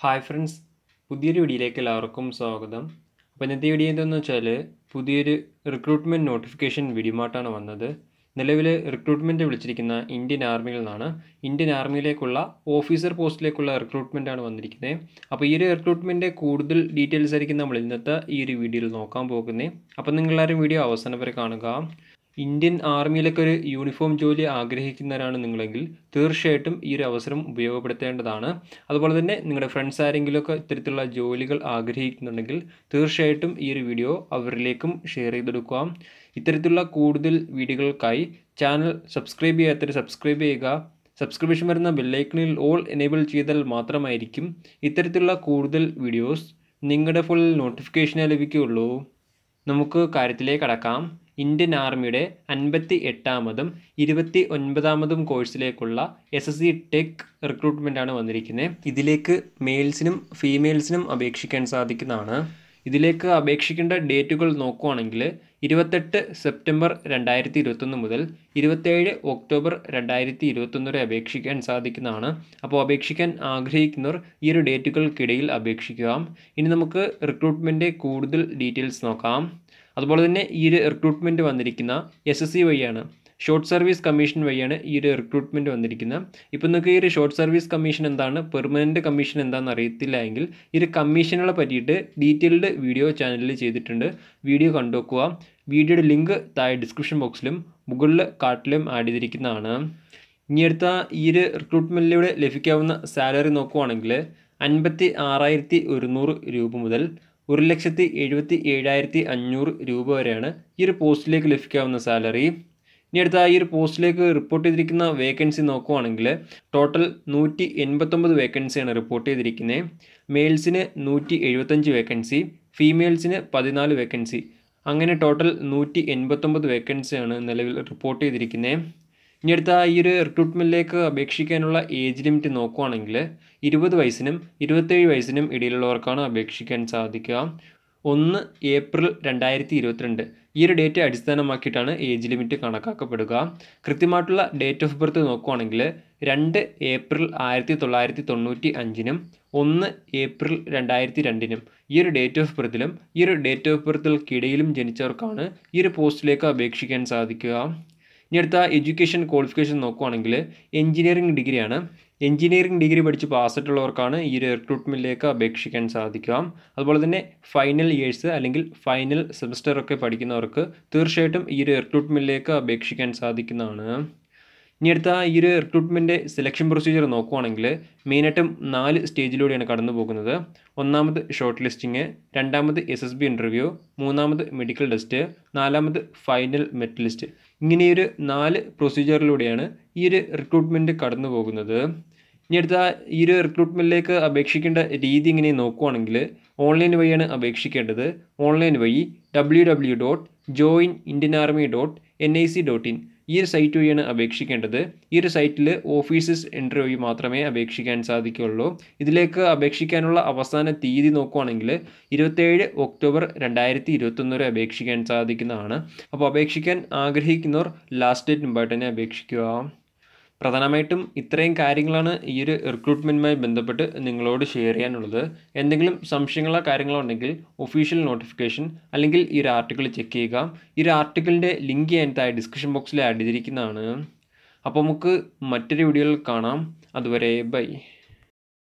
hi friends പുതിയൊരു വീഡിയോയിലേക്ക് എല്ലാവർക്കും സ്വാഗതം അപ്പോൾ ഇന്നത്തെ വീഡിയോ എന്താണെന്ന് വെച്ചാൽ പുതിയൊരു റിക്രൂട്ട്മെൻറ്റ് നോട്ടിഫിക്കേഷൻ വീഡിയോമായിട്ടാണ് വന്നത് നിലവിൽ റിക്രൂട്ട്മെൻറ്റ് വിളിച്ചിരിക്കുന്ന ഇന്ത്യൻ ആർമിയിൽ നിന്നാണ് ഇന്ത്യൻ ആർമിയിലേക്കുള്ള ഓഫീസർ പോസ്റ്റിലേക്കുള്ള റിക്രൂട്ട്മെൻ്റ് ആണ് വന്നിരിക്കുന്നത് അപ്പോൾ ഈ ഒരു റിക്രൂട്ട്മെൻറ്റ് കൂടുതൽ ഡീറ്റെയിൽസ് ആയിരിക്കും നമ്മൾ ഇന്നത്തെ ഈ ഒരു വീഡിയോയിൽ നോക്കാൻ പോകുന്നത് അപ്പോൾ നിങ്ങളെല്ലാവരും വീഡിയോ അവസാനം വരെ കാണുക ഇന്ത്യൻ ആർമിയിലൊക്കെ ഒരു യൂണിഫോം ജോലി ആഗ്രഹിക്കുന്നവരാണ് നിങ്ങളെങ്കിൽ തീർച്ചയായിട്ടും ഈ ഒരു അവസരം ഉപയോഗപ്പെടുത്തേണ്ടതാണ് അതുപോലെ തന്നെ നിങ്ങളുടെ ഫ്രണ്ട്സ് ആരെങ്കിലുമൊക്കെ ഇത്തരത്തിലുള്ള ജോലികൾ ആഗ്രഹിക്കുന്നുണ്ടെങ്കിൽ തീർച്ചയായിട്ടും ഈ ഒരു വീഡിയോ അവരിലേക്കും ഷെയർ ചെയ്തെടുക്കുക ഇത്തരത്തിലുള്ള കൂടുതൽ വീഡിയോകൾക്കായി ചാനൽ സബ്സ്ക്രൈബ് ചെയ്യാത്തവർ സബ്സ്ക്രൈബ് ചെയ്യുക സബ്സ്ക്രിപ്ഷൻ വരുന്ന ബെല്ലൈക്കണിൽ ഓൾ എനേബിൾ ചെയ്താൽ മാത്രമായിരിക്കും ഇത്തരത്തിലുള്ള കൂടുതൽ വീഡിയോസ് നിങ്ങളുടെ ഫുൾ നോട്ടിഫിക്കേഷനെ ലഭിക്കുകയുള്ളൂ നമുക്ക് കാര്യത്തിലേക്ക് കടക്കാം ഇന്ത്യൻ ആർമിയുടെ അൻപത്തി എട്ടാമതും ഇരുപത്തി ഒൻപതാമതും കോഴ്സിലേക്കുള്ള S S C tech recruitment ആണ് വന്നിരിക്കുന്നത് ഇതിലേക്ക് മെയിൽസിനും ഫീമെയിൽസിനും അപേക്ഷിക്കാൻ സാധിക്കുന്നതാണ് ഇതിലേക്ക് അപേക്ഷിക്കേണ്ട ഡേറ്റുകൾ നോക്കുവാണെങ്കിൽ ഇരുപത്തെട്ട് സെപ്റ്റംബർ രണ്ടായിരത്തി ഇരുപത്തൊന്ന് മുതൽ ഇരുപത്തേഴ് ഒക്ടോബർ രണ്ടായിരത്തി ഇരുപത്തൊന്ന് വരെ അപേക്ഷിക്കാൻ സാധിക്കുന്നതാണ് അപ്പോൾ അപേക്ഷിക്കാൻ ആഗ്രഹിക്കുന്നവർ ഈ ഒരു ഡേറ്റുകൾക്കിടയിൽ അപേക്ഷിക്കുക ഇനി നമുക്ക് റിക്രൂട്ട്മെൻറ്റ് കൂടുതൽ ഡീറ്റെയിൽസ് നോക്കാം അതുപോലെ തന്നെ ഈ ഒരു റിക്രൂട്ട്മെൻറ്റ് വന്നിരിക്കുന്ന എസ് എസ് സി വഴിയാണ് ഷോർട്ട് സർവീസ് കമ്മീഷൻ വഴിയാണ് ഈ ഒരു റിക്രൂട്ട്മെൻറ്റ് വന്നിരിക്കുന്നത് ഇപ്പോൾ നിങ്ങൾക്ക് ഈ ഒരു ഷോർട്ട് സർവീസ് കമ്മീഷൻ എന്താണ് പെർമനൻറ്റ് കമ്മീഷൻ എന്താണെന്ന് അറിയത്തില്ല എങ്കിൽ ഈ ഒരു കമ്മീഷനുകളെ പറ്റിയിട്ട് ഡീറ്റെയിൽഡ് വീഡിയോ ചാനലിൽ ചെയ്തിട്ടുണ്ട് വീഡിയോ കണ്ടുവെക്കുക വീഡിയോയുടെ ലിങ്ക് താഴെ ഡിസ്ക്രിപ്ഷൻ ബോക്സിലും മുകളിൽ കാർട്ടിലും ആഡ് ചെയ്തിരിക്കുന്നതാണ് ഇനി അടുത്ത ഈ ഒരു റിക്രൂട്ട്മെൻറ്റിലൂടെ ലഭിക്കാവുന്ന സാലറി നോക്കുവാണെങ്കിൽ അൻപത്തി ആറായിരത്തി ഒരുന്നൂറ് രൂപ മുതൽ ഒരു ലക്ഷത്തി എഴുപത്തി ഏഴായിരത്തി അഞ്ഞൂറ് രൂപ വരെയാണ് ഈ ഒരു പോസ്റ്റിലേക്ക് ലഭിക്കാവുന്ന സാലറി ഇനി അടുത്ത ഈ ഒരു പോസ്റ്റിലേക്ക് റിപ്പോർട്ട് ചെയ്തിരിക്കുന്ന വേക്കൻസി നോക്കുവാണെങ്കിൽ ടോട്ടൽ നൂറ്റി എൺപത്തൊമ്പത് വേക്കൻസിയാണ് റിപ്പോർട്ട് ചെയ്തിരിക്കുന്നത് മെയിൽസിന് നൂറ്റി എഴുപത്തഞ്ച് വേക്കൻസി ഫീമെയിൽസിന് പതിനാല് വേക്കൻസി അങ്ങനെ ടോട്ടൽ നൂറ്റി എൺപത്തൊമ്പത് വേക്കൻസിയാണ് നിലവിൽ റിപ്പോർട്ട് ചെയ്തിരിക്കുന്നത് ഇനി അടുത്ത ഈ ഒരു റിക്രൂട്ട്മെൻറ്റിലേക്ക് അപേക്ഷിക്കാനുള്ള ഏജ് ലിമിറ്റ് നോക്കുവാണെങ്കിൽ ഇരുപത് വയസ്സിനും ഇരുപത്തേഴ് വയസ്സിനും ഇടയിലുള്ളവർക്കാണ് അപേക്ഷിക്കാൻ സാധിക്കുക ഒന്ന് ഏപ്രിൽ രണ്ടായിരത്തി ഇരുപത്തിരണ്ട് ഈ ഒരു ഡേറ്റ് അടിസ്ഥാനമാക്കിയിട്ടാണ് ഏജ് ലിമിറ്റ് കണക്കാക്കപ്പെടുക കൃത്യമായിട്ടുള്ള ഡേറ്റ് ഓഫ് ബർത്ത് നോക്കുവാണെങ്കിൽ രണ്ട് ഏപ്രിൽ ആയിരത്തി തൊള്ളായിരത്തി തൊണ്ണൂറ്റി അഞ്ചിനും ഒന്ന് ഏപ്രിൽ രണ്ടായിരത്തി രണ്ടിനും ഈ ഒരു ഡേറ്റ് ഓഫ് ബർത്തിലും ഈ ഒരു ഡേറ്റ് ഓഫ് ബർത്തുകൾക്കിടയിലും ജനിച്ചവർക്കാണ് ഈ ഒരു പോസ്റ്റിലേക്ക് അപേക്ഷിക്കാൻ സാധിക്കുക ഇനി അടുത്ത എഡ്യൂക്കേഷൻ ക്വാളിഫിക്കേഷൻ നോക്കുവാണെങ്കിൽ എഞ്ചിനീയറിംഗ് ഡിഗ്രിയാണ് എഞ്ചിനീയറിംഗ് ഡിഗ്രി പഠിച്ച് പാസ്സായിട്ടുള്ളവർക്കാണ് ഈ ഒരു റിക്രൂട്ട്മെൻറ്റിലേക്ക് അപേക്ഷിക്കാൻ സാധിക്കുക അതുപോലെ തന്നെ ഫൈനൽ ഇയേഴ്സ് അല്ലെങ്കിൽ ഫൈനൽ സെമസ്റ്റർ ഒക്കെ പഠിക്കുന്നവർക്ക് തീർച്ചയായിട്ടും ഈ ഒരു റിക്രൂട്ട്മെൻറ്റിലേക്ക് അപേക്ഷിക്കാൻ സാധിക്കുന്നതാണ് ഇനി അടുത്ത ഈ ഒരു റിക്രൂട്ട്മെൻറ്റ് സെലക്ഷൻ പ്രൊസീജിയർ നോക്കുവാണെങ്കിൽ മെയിനായിട്ടും നാല് സ്റ്റേജിലൂടെയാണ് കടന്നു പോകുന്നത് ഒന്നാമത് ഷോർട്ട് ലിസ്റ്റിംഗ് രണ്ടാമത് എസ് എസ് ബി ഇൻ്റർവ്യൂ മൂന്നാമത് മെഡിക്കൽ ടെസ്റ്റ് നാലാമത് ഫൈനൽ മെറ്റ് ലിസ്റ്റ് ഇങ്ങനെയൊരു നാല് പ്രൊസീജിയറിലൂടെയാണ് ഈ ഒരു റിക്രൂട്ട്മെൻറ്റ് കടന്നു പോകുന്നത് ഇനി അടുത്ത ഈ ഒരു റിക്രൂട്ട്മെൻറ്റിലേക്ക് അപേക്ഷിക്കേണ്ട രീതി ഇങ്ങനെ നോക്കുവാണെങ്കിൽ ഓൺലൈൻ വഴിയാണ് അപേക്ഷിക്കേണ്ടത് ഓൺലൈൻ വഴി W W dot join Indian army dot N I C dot in ഈ ഒരു സൈറ്റ് വഴിയാണ് അപേക്ഷിക്കേണ്ടത് ഈ ഒരു സൈറ്റിൽ ഓഫീസസ് എൻട്രി വഴി മാത്രമേ അപേക്ഷിക്കാൻ സാധിക്കുകയുള്ളൂ ഇതിലേക്ക് അപേക്ഷിക്കാനുള്ള അവസാന തീയതി നോക്കുവാണെങ്കിൽ ഇരുപത്തേഴ് ഒക്ടോബർ രണ്ടായിരത്തി ഇരുപത്തൊന്ന് വരെ അപേക്ഷിക്കാൻ സാധിക്കുന്നതാണ് അപ്പോൾ അപേക്ഷിക്കാൻ ആഗ്രഹിക്കുന്നവർ ലാസ്റ്റ് ഡേറ്റ് മുമ്പായിട്ട് തന്നെ അപേക്ഷിക്കുക പ്രധാനമായിട്ടും ഇത്രയും കാര്യങ്ങളാണ് ഈ ഒരു റിക്രൂട്ട്മെൻറ്റുമായി ബന്ധപ്പെട്ട് നിങ്ങളോട് ഷെയർ ചെയ്യാനുള്ളത് എന്തെങ്കിലും സംശയങ്ങളോ കാര്യങ്ങളോ ഉണ്ടെങ്കിൽ ഒഫീഷ്യൽ നോട്ടിഫിക്കേഷൻ അല്ലെങ്കിൽ ഈ ഒരു ആർട്ടിക്കിൾ ചെക്ക് ചെയ്യുക ഈ ഒരു ആർട്ടിക്കിളിൻ്റെ ലിങ്ക് ഞാൻ താഴെ ഡിസ്ക്രിപ്ഷൻ ബോക്സിൽ ആഡ് ചെയ്തിരിക്കുന്നതാണ് അപ്പോൾ നമുക്ക് മറ്റൊരു വീഡിയോയിൽ കാണാം അതുവരെ ബൈ